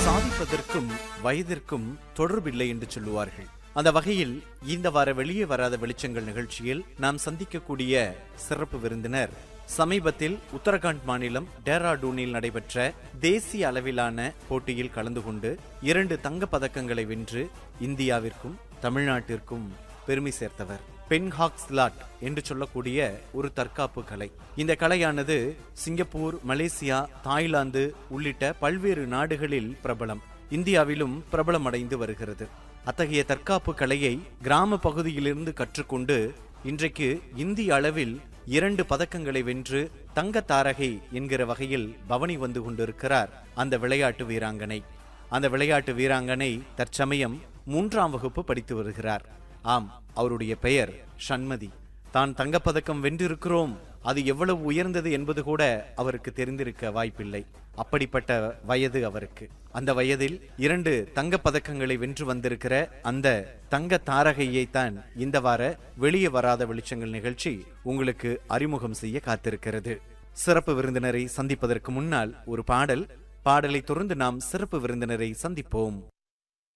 சாதிப்பதற்கும் வயதிற்கும் தொடர்பில்லை என்று சொல்லுவார்கள் அந்த வகையில் இந்த வார வெளியே வராத வெளிச்சங்கள் நிகழ்ச்சியில் நாம் சந்திக்கக்கூடிய சிறப்பு விருந்தினர் சமீபத்தில் உத்தரகாண்ட் மாநிலம் டேராடூனில் நடைபெற்ற தேசிய அளவிலான போட்டியில் கலந்து கொண்டு இரண்டு தங்கப் பதக்கங்களை வென்று இந்தியாவிற்கும் தமிழ்நாட்டிற்கும் பெருமை சேர்த்தவர் பென்ஹாக் ஸ்லாட் என்று சொல்லக்கூடிய ஒரு தற்காப்பு கலை இந்த கலையானது சிங்கப்பூர் மலேசியா தாய்லாந்து உள்ளிட்ட பல்வேறு நாடுகளில் பிரபலம் இந்தியாவிலும் பிரபலமடைந்து வருகிறது அத்தகைய தற்காப்பு கலையை கிராம பகுதியிலிருந்து கற்றுக்கொண்டு இன்றைக்கு இந்திய அளவில் இரண்டு பதக்கங்களை வென்று தங்க தாரகை என்கிற வகையில் பவனி வந்து கொண்டிருக்கிறார் அந்த விளையாட்டு வீராங்கனை அந்த விளையாட்டு வீராங்கனை தற்சமயம் மூன்றாம் வகுப்பு படித்து வருகிறார் ஆம் அவருடைய பெயர் ஷண்மதி தான் தங்கப்பதக்கம் வென்றிருக்கிறோம் அது எவ்வளவு உயர்ந்தது என்பது கூட அவருக்கு தெரிந்திருக்க வாய்ப்பில்லை அப்படிப்பட்ட வயது அவருக்கு அந்த வயதில் இரண்டு தங்கப் பதக்கங்களை வென்று வந்திருக்கிற அந்த தங்க தாரகையை தான் இந்த வார வெளியே வராத வெளிச்சங்கள் நிகழ்ச்சி உங்களுக்கு அறிமுகம் செய்ய காத்திருக்கிறது சிறப்பு விருந்தினரை சந்திப்பதற்கு முன்னால் ஒரு பாடல் பாடலை தொடர்ந்து நாம் சிறப்பு விருந்தினரை சந்திப்போம்